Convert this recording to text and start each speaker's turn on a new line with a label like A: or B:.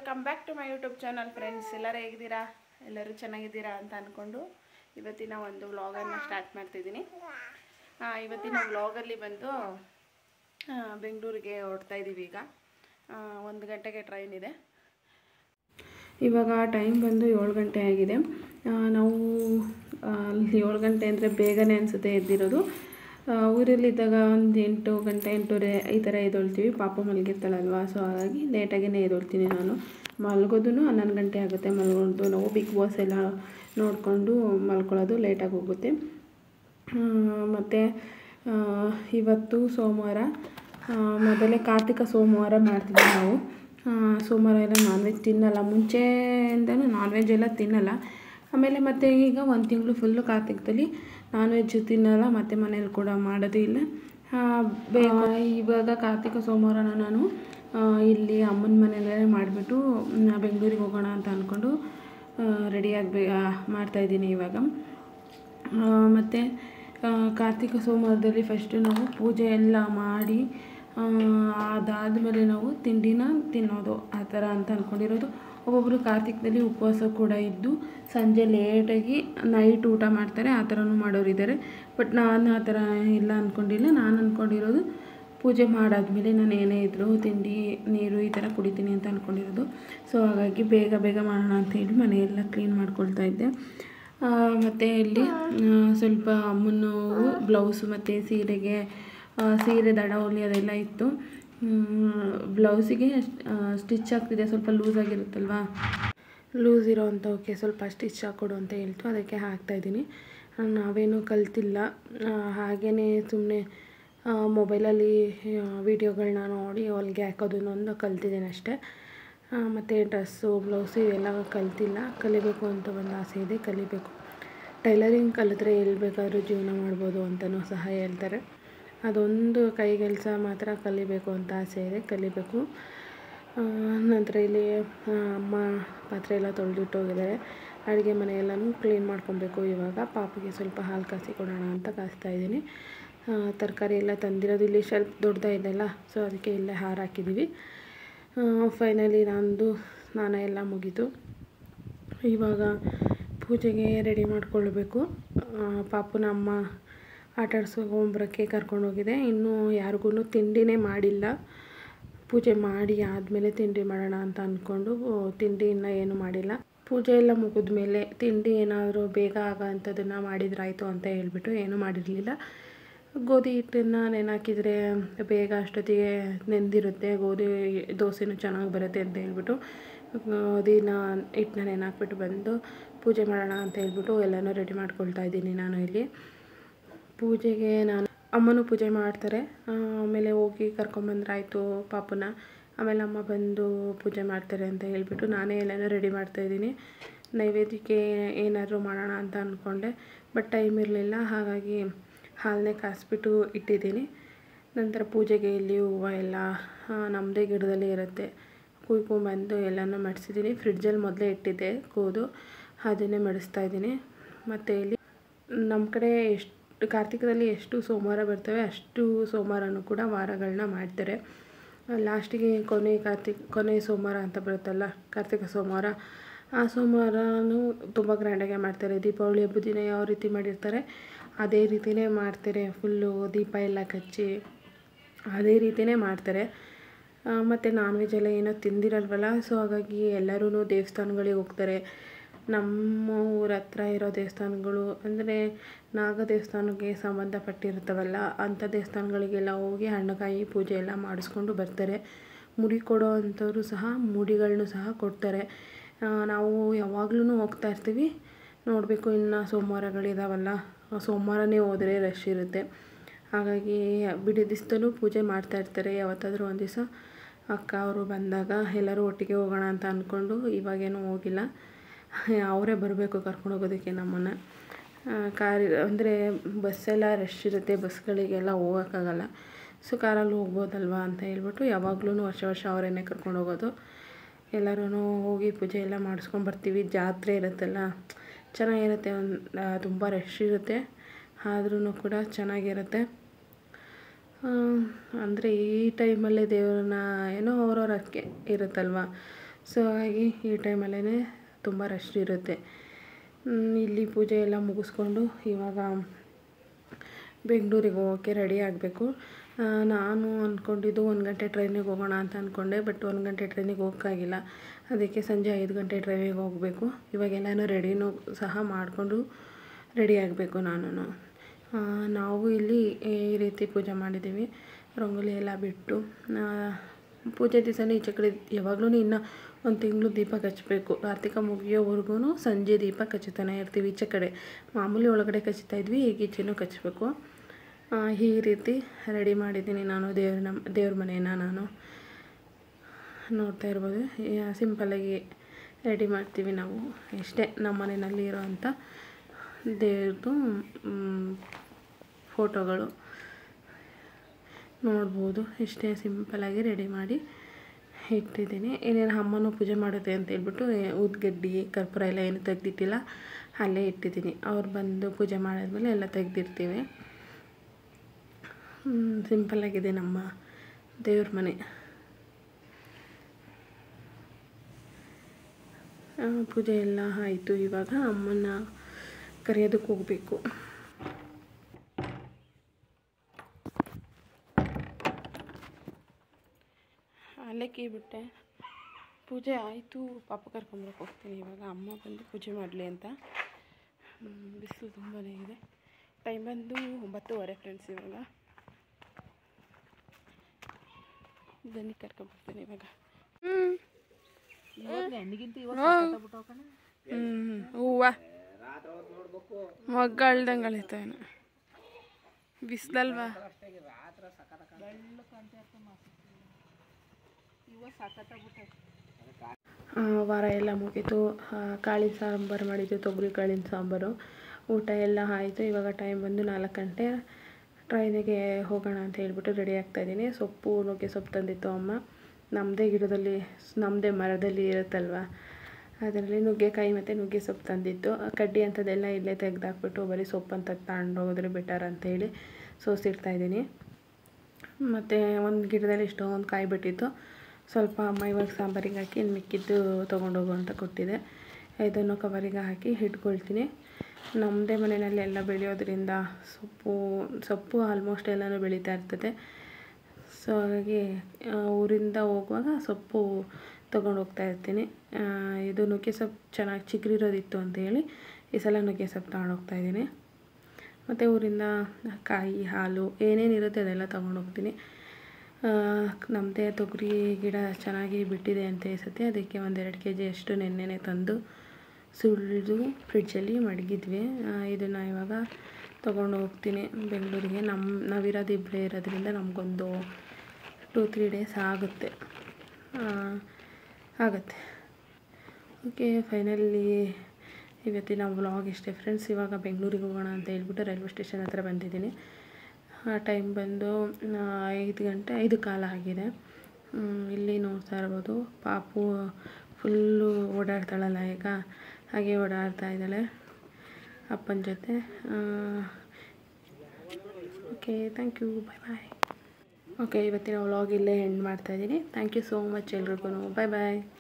A: welcome back to my YouTube channel friends ಎಲ್ಲರೂ ಹೇಗಿದ್ದೀರಾ ಎಲ್ಲರೂ ಚೆನ್ನಾಗಿದ್ದೀರಾ ಅಂತ ಅಂದ್ಕೊಂಡು ಇವತ್ತಿನ ಒಂದು ವ್ಲಾಗನ್ನು ಸ್ಟಾರ್ಟ್ ಮಾಡ್ತಿದ್ದೀನಿ ಆ, ಇವತ್ತಿನ ವ್ಲಾಗಲ್ಲಿ ಬಂದು ಆ, ಬೆಂಗಳೂರಿಗೆ ಹೊರಡ್ತಾ ಇದ್ದೀವಿ ಈಗ ಆ, ಒಂದು ಗಂಟೆಗೆ ಟ್ರೈನ್ ಇದೆ ಇವಾಗ ಟೈಮ್ ಬಂದು ಏಳು ಗಂಟೆ ಆಗಿದೆ ಆ, ನಾವು ಆ, ಏಳು ಗಂಟೆ ಅಂದರೆ ಬೇಗನೆ ಅನಿಸುತ್ತೆ ಎದ್ದಿರೋದು ಆ, ಊರಲ್ಲಿದ್ದಾಗ ಒಂದು ಎಂಟು ಗಂಟೆ ಎಂಟೂವರೆ ಈ ಥರ ಎದ್ದೊಳ್ತೀವಿ ಪಾಪ ಮಲಗಿರ್ತಾಳಲ್ವ ಸೊ ಹಾಗಾಗಿ ಲೇಟಾಗಿನೇ ಎದ್ದೊಳ್ತೀನಿ ನಾನು ಮಲಗೋದು ಹನ್ನೊಂದು ಗಂಟೆ ಆಗುತ್ತೆ ಮಲ್ಕೊಂಡು ನಾವು ಬಿಗ್ ಬಾಸ್ ಎಲ್ಲ ನೋಡಿಕೊಂಡು ಮಲ್ಕೊಳ್ಳೋದು ಲೇಟಾಗಿ ಹೋಗುತ್ತೆ ಮತ್ತು ಇವತ್ತು ಸೋಮವಾರ ಆ, ಮೊದಲೇ ಕಾರ್ತಿಕ ಸೋಮವಾರ ಮಾಡ್ತಿದ್ವಿ ನಾವು ಆ, ಸೋಮವಾರ ಎಲ್ಲ ನಾನ್ ವೆಜ್ ತಿನ್ನಲ್ಲ ಮುಂಚೆಯಿಂದನೂ ನಾನ್ ವೆಜ್ ಎಲ್ಲ ತಿನ್ನಲ್ಲ ಆಮೇಲೆ ಮತ್ತೆ ಈಗ ಒಂದು ತಿಂಗಳು ಫುಲ್ಲು ಕಾರ್ತಿಕದಲ್ಲಿ ನಾನ್ ವೆಜ್ ತಿನ್ನಲ್ಲ ಮತ್ತು ಮನೇಲಿ ಕೂಡ ಮಾಡೋದು ಇಲ್ಲ ಆ, ಬೇಗ ಇವಾಗ ಕಾರ್ತಿಕ ಸೋಮವಾರನ ನಾನು ಆ, ಇಲ್ಲಿ ಅಮ್ಮನ ಮನೆಯಲ್ಲೇ ಮಾಡಿಬಿಟ್ಟು ಬೆಂಗಳೂರಿಗೆ ಹೋಗೋಣ ಅಂತ ಅಂದ್ಕೊಂಡು ರೆಡಿಯಾಗಿ ಮಾಡ್ತಾಯಿದ್ದೀನಿ ಇವಾಗ ಮತ್ತು ಕಾರ್ತಿಕ ಸೋಮವಾರದಲ್ಲಿ ಫಸ್ಟು ನಾವು ಪೂಜೆ ಎಲ್ಲ ಮಾಡಿ ಆ, ಅದಾದಮೇಲೆ ನಾವು ತಿಂಡಿನ ತಿನ್ನೋದು ಆ ಥರ ಅಂತ ಅಂದ್ಕೊಂಡಿರೋದು ಒಬ್ಬೊಬ್ಬರು ಕಾರ್ತಿಕದಲ್ಲಿ ಉಪವಾಸ ಕೂಡ ಇದ್ದು ಸಂಜೆ ಲೇಟಾಗಿ ನೈಟ್ ಊಟ ಮಾಡ್ತಾರೆ ಆ ಥರನೂ ಮಾಡೋರಿದ್ದಾರೆ ಬಟ್ ನಾನು ಆ ಥರ ಇಲ್ಲ ಅಂದ್ಕೊಂಡಿಲ್ಲ ನಾನು ಅಂದ್ಕೊಂಡಿರೋದು ಪೂಜೆ ಮಾಡಾದ್ಮೇಲೆ ನಾನು ಏನೇ ಇದ್ದರೂ ತಿಂಡಿ ನೀರು ಈ ಥರ ಕುಡಿತೀನಿ ಅಂತ ಅಂದ್ಕೊಂಡಿರೋದು ಸೊ ಹಾಗಾಗಿ ಬೇಗ ಬೇಗ ಮಾಡೋಣ ಅಂತ ಹೇಳಿ ಮನೆಯೆಲ್ಲ ಕ್ಲೀನ್ ಮಾಡ್ಕೊಳ್ತಾ ಇದ್ದೆ ಮತ್ತು ಇಲ್ಲಿ ಆ, ಸ್ವಲ್ಪ ಅಮ್ಮನ ಬ್ಲೌಸು ಮತ್ತು ಸೀರೆಗೆ ಆ, ಸೀರೆ ದಡ ಹೊಲಿಯೋದೆಲ್ಲ ಇತ್ತು ಬ್ಲೌಸಿಗೆ ಸ್ಟಿಚ್ ಆಗ್ತಿದೆ ಸ್ವಲ್ಪ ಲೂಸ್ ಆಗಿರುತ್ತಲ್ವಾ ಲೂಸ್ ಇರೋ ಅಂಥವಕ್ಕೆ ಸ್ವಲ್ಪ ಸ್ಟಿಚ್ ಹಾಕ್ಕೊಡು ಅಂತ ಹೇಳ್ತು ಅದಕ್ಕೆ ಹಾಕ್ತಾಯಿದ್ದೀನಿ ನಾವೇನೂ ಕಲ್ತಿಲ್ಲ ಹಾಗೇ ಸುಮ್ಮನೆ ಮೊಬೈಲಲ್ಲಿ ವೀಡಿಯೋಗಳನ್ನ ನೋಡಿ ಹೊಲಿಗೆ ಹಾಕೋದನ್ನೊಂದು ಕಲ್ತಿದ್ದೀನಿ ಅಷ್ಟೇ ಮತ್ತು ಡ್ರೆಸ್ಸು ಬ್ಲೌಸು ಇವೆಲ್ಲ ಕಲ್ತಿಲ್ಲ ಕಲಿಬೇಕು ಅಂತ ಒಂದು ಆಸೆ ಇದೆ ಕಲಿಬೇಕು ಟೈಲರಿಂಗ್ ಕಲಿತ್ರೆ ಎಲ್ಲಿ ಬೇಕಾದರೂ ಜೀವನ ಮಾಡ್ಬೋದು ಅಂತಲೂ ಸಹ ಹೇಳ್ತಾರೆ ಅದೊಂದು ಕೈ ಕೆಲಸ ಮಾತ್ರ ಕಲಿಬೇಕು ಅಂತ ಆಸೆ ಇದೆ ಕಲಿಬೇಕು ಆ, ನಂತರ ಇಲ್ಲಿ ಆ, ಅಮ್ಮ ಪಾತ್ರೆ ಎಲ್ಲ ತೊಳೆದಿಟ್ಟು ಹೋಗಿದ್ದಾರೆ ಅಡುಗೆ ಮನೆಯೆಲ್ಲನೂ ಕ್ಲೀನ್ ಮಾಡ್ಕೊಬೇಕು ಇವಾಗ ಪಾಪಿಗೆ ಸ್ವಲ್ಪ ಹಾಲು ಕಾಸಿ ಕೊಡೋಣ ಅಂತ ಕಾಸ್ತಾ ಇದ್ದೀನಿ ತರಕಾರಿ ಎಲ್ಲ ತಂದಿರೋದು ಇಲ್ಲಿ ಶೆಲ್ಫ್ ದೊಡ್ಡದಾಗಿದೆಯಲ್ಲ ಸೊ ಅದಕ್ಕೆ ಇಲ್ಲೇ ಹಾರ ಹಾಕಿದ್ದೀವಿ ಫೈನಲಿ ನಂದು ಸ್ನಾನ ಎಲ್ಲ ಮುಗೀತು ಇವಾಗ ಪೂಜೆಗೆ ರೆಡಿ ಮಾಡ್ಕೊಳ್ಬೇಕು ಆ, ಪಾಪುನ ಅಮ್ಮ ಆಟ ಆಡ್ಸ್ಕೊಂಬರಕ್ಕೆ ಕರ್ಕೊಂಡೋಗಿದೆ ಇನ್ನೂ ಯಾರಿಗೂ ತಿಂಡಿನೇ ಮಾಡಿಲ್ಲ ಪೂಜೆ ಮಾಡಿ ಆದಮೇಲೆ ತಿಂಡಿ ಮಾಡೋಣ ಅಂತ ಅಂದ್ಕೊಂಡು ತಿಂಡಿ ಇನ್ನೂ ಏನು ಮಾಡಿಲ್ಲ ಪೂಜೆ ಎಲ್ಲ ಮುಗಿದ ಮೇಲೆ ತಿಂಡಿ ಏನಾದರೂ ಬೇಗ ಆಗೋ ಅಂಥದ್ದನ್ನು ಮಾಡಿದ್ರಾಯ್ತು ಅಂತ ಹೇಳ್ಬಿಟ್ಟು ಏನೂ ಮಾಡಿರಲಿಲ್ಲ ಗೋಧಿ ಹಿಟ್ಟನ್ನು ನೆನೆಹಾಕಿದರೆ ಬೇಗ ಅಷ್ಟೊತ್ತಿಗೆ ನೆಂದಿರುತ್ತೆ ಗೋಧಿ ದೋಸೆನೂ ಚೆನ್ನಾಗಿ ಬರುತ್ತೆ ಅಂತ ಹೇಳ್ಬಿಟ್ಟು ಗೋಧಿನ ಹಿಟ್ಟನ್ನ ನೆನೆಹಾಕ್ಬಿಟ್ಟು ಬಂದು ಪೂಜೆ ಮಾಡೋಣ ಅಂತ ಹೇಳ್ಬಿಟ್ಟು ಎಲ್ಲನೂ ರೆಡಿ ಮಾಡ್ಕೊಳ್ತಾ ಇದ್ದೀನಿ ನಾನು ಇಲ್ಲಿ ಪೂಜೆಗೆ ನಾನು ಅಮ್ಮನೂ ಪೂಜೆ ಮಾಡ್ತಾರೆ ಆ, ಆಮೇಲೆ ಹೋಗಿ ಕರ್ಕೊಂಬಂದ್ರಾಯ್ತು ಪಾಪನ ಆಮೇಲೆ ಅಮ್ಮ ಬಂದು ಪೂಜೆ ಮಾಡ್ತಾರೆ ಅಂತ ಹೇಳ್ಬಿಟ್ಟು ನಾನೇ ಎಲ್ಲನೂ ರೆಡಿ ಮಾಡ್ತಾಯಿದ್ದೀನಿ ನೈವೇದ್ಯಕ್ಕೆ ಏನಾದರೂ ಮಾಡೋಣ ಅಂತ ಅಂದ್ಕೊಂಡೆ ಬಟ್ ಟೈಮ್ ಇರಲಿಲ್ಲ ಹಾಗಾಗಿ ಹಾಲನ್ನೇ ಕಾಯಿಸ್ಬಿಟ್ಟು ಇಟ್ಟಿದ್ದೀನಿ ನಂತರ ಪೂಜೆಗೆ ಇಲ್ಲಿ ಹೂವು ಎಲ್ಲ ಆ, ನಮ್ಮದೇ ಗಿಡದಲ್ಲಿ ಇರುತ್ತೆ ಕುಯ್ಕೊಂಬಂದು ಎಲ್ಲನೂ ಮಡಿಸಿದ್ದೀನಿ ಫ್ರಿಡ್ಜಲ್ಲಿ ಮೊದಲೇ ಇಟ್ಟಿದ್ದೆ ಕೂದು ಅದನ್ನೇ ಮಡಿಸ್ತಾ ಇದ್ದೀನಿ ಮತ್ತು ಇಲ್ಲಿ ನಮ್ಮ ಕಡೆ ಎಷ್ಟು ಕಾರ್ತಿಕದಲ್ಲಿ ಎಷ್ಟು ಸೋಮವಾರ ಬರ್ತವೆ ಅಷ್ಟು ಸೋಮವಾರನೂ ಕೂಡ ವಾರಗಳನ್ನ ಮಾಡ್ತಾರೆ ಲಾಸ್ಟಿಗೆ ಕೊನೆ ಕಾರ್ತಿಕ್ ಕೊನೆ ಸೋಮವಾರ ಅಂತ ಬರುತ್ತಲ್ಲ ಕಾರ್ತಿಕ ಸೋಮವಾರ ಆ ಸೋಮವಾರನೂ ತುಂಬ ಗ್ರ್ಯಾಂಡಾಗೆ ಮಾಡ್ತಾರೆ ದೀಪಾವಳಿ ಹಬ್ಬದ ದಿನ ಯಾವ ರೀತಿ ಮಾಡಿರ್ತಾರೆ ಅದೇ ರೀತಿಯೇ ಮಾಡ್ತಾರೆ ಫುಲ್ಲು ದೀಪ ಎಲ್ಲ ಕಚ್ಚಿ ಅದೇ ರೀತಿಯೇ ಮಾಡ್ತಾರೆ ಮತ್ತು ನಾನ್ ವೆಜ್ ಎಲ್ಲ ಏನೋ ತಿಂದಿರಲ್ವಲ್ಲ ಸೊ ಹಾಗಾಗಿ ಎಲ್ಲರೂ ದೇವಸ್ಥಾನಗಳಿಗೆ ಹೋಗ್ತಾರೆ ನಮ್ಮ ಊರ ಹತ್ರ ಇರೋ ದೇವಸ್ಥಾನಗಳು ಅಂದರೆ ನಾಗ ದೇವಸ್ಥಾನಕ್ಕೆ ಸಂಬಂಧಪಟ್ಟಿರ್ತವಲ್ಲ ಅಂಥ ದೇವಸ್ಥಾನಗಳಿಗೆಲ್ಲ ಹೋಗಿ ಹಣ್ಣುಕಾಯಿ ಪೂಜೆ ಎಲ್ಲ ಮಾಡಿಸ್ಕೊಂಡು ಬರ್ತಾರೆ ಮುಡಿ ಕೊಡೋ ಅಂಥವ್ರು ಸಹ ಮುಡಿಗಳನ್ನೂ ಸಹ ಕೊಡ್ತಾರೆ ಆ, ನಾವು ಯಾವಾಗ್ಲೂ ಹೋಗ್ತಾ ಇರ್ತೀವಿ ನೋಡಬೇಕು ಇನ್ನು ಸೋಮವಾರಗಳಿದಾವಲ್ಲ ಆ ಸೋಮವಾರನೇ ಹೋದರೆ ರಶ್ ಇರುತ್ತೆ ಹಾಗಾಗಿ ಬಿಡಿ ದಿವಸದಲ್ಲೂ ಪೂಜೆ ಮಾಡ್ತಾ ಇರ್ತಾರೆ ಯಾವತ್ತಾದರೂ ಒಂದು ದಿವಸ ಅಕ್ಕ ಅವರು ಬಂದಾಗ ಎಲ್ಲರೂ ಒಟ್ಟಿಗೆ ಹೋಗೋಣ ಅಂತ ಅಂದ್ಕೊಂಡು ಇವಾಗೇನೂ ಹೋಗಿಲ್ಲ ಅವರೇ ಬರಬೇಕು ಕರ್ಕೊಂಡು ಹೋಗೋದಕ್ಕೆ ನಮ್ಮನ್ನು ಕಾರ್ ಅಂದರೆ ಬಸ್ಸೆಲ್ಲ ರಶ್ ಇರುತ್ತೆ ಬಸ್ಗಳಿಗೆಲ್ಲ ಹೋಗೋಕ್ಕಾಗಲ್ಲ ಸೊ ಕಾರಲ್ಲಿ ಹೋಗ್ಬೋದಲ್ವಾ ಅಂತ ಹೇಳ್ಬಿಟ್ಟು ಯಾವಾಗ್ಲೂ ವರ್ಷ ವರ್ಷ ಅವರೇನೆ ಕರ್ಕೊಂಡು ಹೋಗೋದು ಎಲ್ಲರೂ ಹೋಗಿ ಪೂಜೆ ಎಲ್ಲ ಮಾಡಿಸ್ಕೊಂಡು ಬರ್ತೀವಿ ಜಾತ್ರೆ ಇರುತ್ತಲ್ಲ ಚೆನ್ನಾಗಿರುತ್ತೆ ಒಂದು ತುಂಬ ರಶ್ ಇರುತ್ತೆ ಆದ್ರೂ ಕೂಡ ಚೆನ್ನಾಗಿರುತ್ತೆ ಅಂದರೆ ಈ ಟೈಮಲ್ಲಿ ದೇವ್ರನ್ನ ಏನೋ ಅವ್ರವ್ರ ಅಕ್ಕೆ ಇರುತ್ತಲ್ವ ಸೊ ಹಾಗಾಗಿ ಈ ಟೈಮಲ್ಲೇ ತುಂಬ ರಶ್ ಇರುತ್ತೆ ಹ್ಮ್, ಇಲ್ಲಿ ಪೂಜೆ ಎಲ್ಲ ಮುಗಿಸ್ಕೊಂಡು ಇವಾಗ ಬೆಂಗಳೂರಿಗೆ ಹೋಗೋಕ್ಕೆ ರೆಡಿ ಆಗಬೇಕು ನಾನು ಅಂದ್ಕೊಂಡಿದ್ದು ಒಂದು ಗಂಟೆ ಟ್ರೈನಿಗೆ ಹೋಗೋಣ ಅಂತ ಅಂದ್ಕೊಂಡೆ ಬಟ್ ಒಂದು ಗಂಟೆ ಟ್ರೈನಿಗೆ ಹೋಗೋಕ್ಕಾಗಿಲ್ಲ ಅದಕ್ಕೆ ಸಂಜೆ ಐದು ಗಂಟೆ ಡ್ರೈವಿಗೆ ಹೋಗಬೇಕು ಇವಾಗೆಲ್ಲನೂ ರೆಡಿನೂ ಸಹ ಮಾಡಿಕೊಂಡು ರೆಡಿ ಆಗಬೇಕು ನಾನು ನಾವು ಇಲ್ಲಿ ಈ ರೀತಿ ಪೂಜೆ ಮಾಡಿದ್ದೀವಿ ರಂಗೋಲಿ ಎಲ್ಲ ಬಿಟ್ಟು ಆ, ಪೂಜೆ ದಿವಸನೇ ಈಚೆ ಕಡೆ ಯಾವಾಗಲೂ ಇನ್ನು ಒಂದು ತಿಂಗಳು ದೀಪ ಹಚ್ಬೇಕು ಕಾರ್ತಿಕ ಮುಗಿಯೋವರೆಗೂ ಸಂಜೆ ದೀಪ ಹಚ್ಚುತ್ತಾನೆ ಇರ್ತೀವಿ ಈಚೆ ಕಡೆ ಮಾಮೂಲಿ ಒಳಗಡೆ ಕಚ್ತಾ ಇದ್ವಿ ಈಗ ಈಚೆನೂ ಕಚ್ಚಬೇಕು ಈ ರೀತಿ ರೆಡಿ ಮಾಡಿದ್ದೀನಿ ನಾನು ದೇವ್ರ ನಮ್ಮ ದೇವ್ರ ಮನೆಯನ್ನು ನಾನು ನೋಡ್ತಾ ಇರ್ಬೋದು ಸಿಂಪಲ್ಲಾಗಿ ರೆಡಿ ಮಾಡ್ತೀವಿ ನಾವು ಇಷ್ಟೇ ನಮ್ಮ ಮನೆಯಲ್ಲಿ ಇರೋವಂಥ ದೇವ್ರದ್ದು ಫೋಟೋಗಳು ನೋಡ್ಬೋದು ಇಷ್ಟೇ ಸಿಂಪಲ್ಲಾಗಿ ರೆಡಿ ಮಾಡಿ ಇಟ್ಟಿದ್ದೀನಿ ಇನ್ನೇನು ಅಮ್ಮನೂ ಪೂಜೆ ಮಾಡುತ್ತೆ ಅಂತ ಹೇಳ್ಬಿಟ್ಟು ಏ- ಊದ್ಗಡ್ಡಿ ಕರ್ಪೂರ ಎಲ್ಲ ಏನು ತೆಗ್ದಿಟ್ಟಿಲ್ಲ ಅಲ್ಲೇ ಇಟ್ಟಿದ್ದೀನಿ ಅವ್ರು ಬಂದು ಪೂಜೆ ಮಾಡಿದ್ಮೇಲೆ ಎಲ್ಲ ತೆಗ್ದಿರ್ತೀವಿ ಸಿಂಪಲ್ಲಾಗಿದೆ ನಮ್ಮ ದೇವ್ರ ಮನೆ ಆ, ಪೂಜೆ ಎಲ್ಲ ಆಯಿತು ಇವಾಗ ಅಮ್ಮನ ಕರೆಯೋದಕ್ಕೆ ಹೋಗಬೇಕು ಅಲ್ಲಕ್ಕಿ ಬಿಟ್ಟೆ ಪೂಜೆ ಆಯಿತು ಪಾಪ ಕರ್ಕೊಂಬರಕ್ಕೆ ಹೋಗ್ತೀನಿ ಇವಾಗ ಅಮ್ಮ ಬಂದು ಪೂಜೆ ಮಾಡಲಿ ಅಂತ ಬಿಸಿಲು ತುಂಬಾ ಇದೆ ಟೈಮ್ ಬಂದು ಒಂಬತ್ತುವರೆ ಫ್ರೆಂಡ್ಸ್ ಇವಾಗ ಬನ್ನಿ ಕರ್ಕೊಂಬರ್ತೀನಿ ಇವಾಗ ಹ್ಞೂ ಹೂವ ಮಗ್ಗಳ್ದಂಗೆ ಅಳಿತಾವೇನು ಬಿಸ್ಲಲ್ವಾ ಆ, ವಾರ ಎಲ್ಲ ಮುಗೀತು ಆ, ಕಾಳಿನ ಸಾಂಬಾರು ಮಾಡಿದ್ದು ತೊಗರಿ ಕಾಳಿನ ಸಾಂಬಾರು ಊಟ ಎಲ್ಲ ಆಯಿತು ಇವಾಗ ಟೈಮ್ ಬಂದು ನಾಲ್ಕು ಗಂಟೆ ಟ್ರೈನಿಗೆ ಹೋಗೋಣ ಅಂತ ಹೇಳ್ಬಿಟ್ಟು ರೆಡಿ ಆಗ್ತಾಯಿದ್ದೀನಿ ಸೊಪ್ಪು ನುಗ್ಗೆ ಸೊಪ್ಪು ತಂದಿತ್ತು ಅಮ್ಮ ನಮ್ಮದೇ ಗಿಡದಲ್ಲಿ ನಮ್ಮದೇ ಮರದಲ್ಲಿ ಇರುತ್ತಲ್ವ ಅದರಲ್ಲಿ ನುಗ್ಗೆಕಾಯಿ ಮತ್ತು ನುಗ್ಗೆ ಸೊಪ್ಪು ತಂದಿತ್ತು ಆ ಕಡ್ಡಿ ಅಂಥದ್ದೆಲ್ಲ ಇಲ್ಲೇ ತೆಗೆದಾಕ್ಬಿಟ್ಟು ಬರೀ ಸೊಪ್ಪು ಅಂತ ತಗೊಂಡೋಗಿದ್ರೆ ಬೆಟರ್ ಅಂತೇಳಿ ಸೋಸಿಡ್ತಾಯಿದ್ದೀನಿ ಮತ್ತು ಒಂದು ಗಿಡದಲ್ಲಿ ಇಷ್ಟೊಂದು ಕಾಯಿ ಬಿಟ್ಟಿತ್ತು ಸ್ವಲ್ಪ ಅಮ್ಮ ಇವಾಗ ಸಾಂಬಾರಿಗೆ ಹಾಕಿ ಇನ್ನು ಮಿಕ್ಕಿದ್ದು ತೊಗೊಂಡೋಗು ಅಂತ ಕೊಟ್ಟಿದೆ ಇದನ್ನು ಕವರಿಗೆ ಹಾಕಿ ಇಟ್ಕೊಳ್ತೀನಿ ನಮ್ಮದೇ ಮನೆಯಲ್ಲಿ ಎಲ್ಲ ಬೆಳೆಯೋದ್ರಿಂದ ಸೊಪ್ಪು ಸೊಪ್ಪು ಆಲ್ಮೋಸ್ಟ್ ಎಲ್ಲನೂ ಬೆಳೀತಾ ಇರ್ತದೆ ಸೊ ಹಾಗಾಗಿ ಆ, ಊರಿಂದ ಹೋಗುವಾಗ ಸೊಪ್ಪು ತೊಗೊಂಡು ಹೋಗ್ತಾ ಇರ್ತೀನಿ ಆ, ಇದು ನುಗ್ಗೆ ಸೊಪ್ಪು ಚೆನ್ನಾಗಿ ಚಿಗುರಿರೋದಿತ್ತು ಅಂತೇಳಿ ಈ ಸಲ ನುಗ್ಗೆ ಸೊಪ್ಪು ತಗೊಂಡು ಹೋಗ್ತಾ ಇದ್ದೀನಿ ಮತ್ತು ಊರಿಂದ ಕಾಯಿ ಹಾಲು ಏನೇನಿರುತ್ತೆ ಅದೆಲ್ಲ ತೊಗೊಂಡು ಹೋಗ್ತೀನಿ ನಮ್ಮದೇ ತೊಗರಿ ಗಿಡ ಚೆನ್ನಾಗಿ ಬಿಟ್ಟಿದೆ ಅಂತ ಈ ಸತಿ ಅದಕ್ಕೆ ಒಂದೆರಡು ಕೆ ಜಿ ಅಷ್ಟು ನೆನ್ನೆನೆ ತಂದು ಸುಳಿದು ಫ್ರಿಡ್ಜಲ್ಲಿ ಮಡಗಿದ್ವಿ ಇದನ್ನು ಇವಾಗ ತೊಗೊಂಡು ಹೋಗ್ತೀನಿ ಬೆಂಗಳೂರಿಗೆ ನಮ್ಮ ನಾವಿರೋದು ಇಬ್ಬರೇ ಇರೋದ್ರಿಂದ ನಮಗೊಂದು ಟೂ ತ್ರೀ ಡೇಸ್ ಆಗುತ್ತೆ ಆ, ಆಗುತ್ತೆ ಓಕೆ ಫೈನಲಿ ಇವತ್ತಿನ ವ್ಲಾಗ್ ಇಷ್ಟೇ ಫ್ರೆಂಡ್ಸ್ ಇವಾಗ ಬೆಂಗಳೂರಿಗೆ ಹೋಗೋಣ ಅಂತ ಹೇಳ್ಬಿಟ್ಟು ರೈಲ್ವೆ ಸ್ಟೇಷನ್ ಹತ್ರ ಬಂದಿದ್ದೀನಿ ಆ ಟೈಮ್ ಬಂದು ಆ, ಐದು ಗಂಟೆ ಐದು ಕಾಲ ಆಗಿದೆ ಹ್ಮ್, ಇಲ್ಲಿ ನೋಡ್ತಾ ಇರ್ಬೋದು ಪಾಪು ಫುಲ್ಲು ಓಡಾಡ್ತಾಳಲ್ಲ ಈಗ ಹಾಗೆ ಓಡಾಡ್ತಾ ಇದ್ದಾಳೆ ಅಪ್ಪನ ಜೊತೆ okay thank you bye bye okay ಇವತ್ತಿನ ವ್ಲಾಗ್ ಇಲ್ಲೇ ಎಂಡ್ ಮಾಡ್ತಾಯಿದ್ದೀನಿ ಥ್ಯಾಂಕ್ ಯು ಸೋ ಮಚ್ ಎಲ್ರಿಗೂ ಬಾಯ್ ಬಾಯ್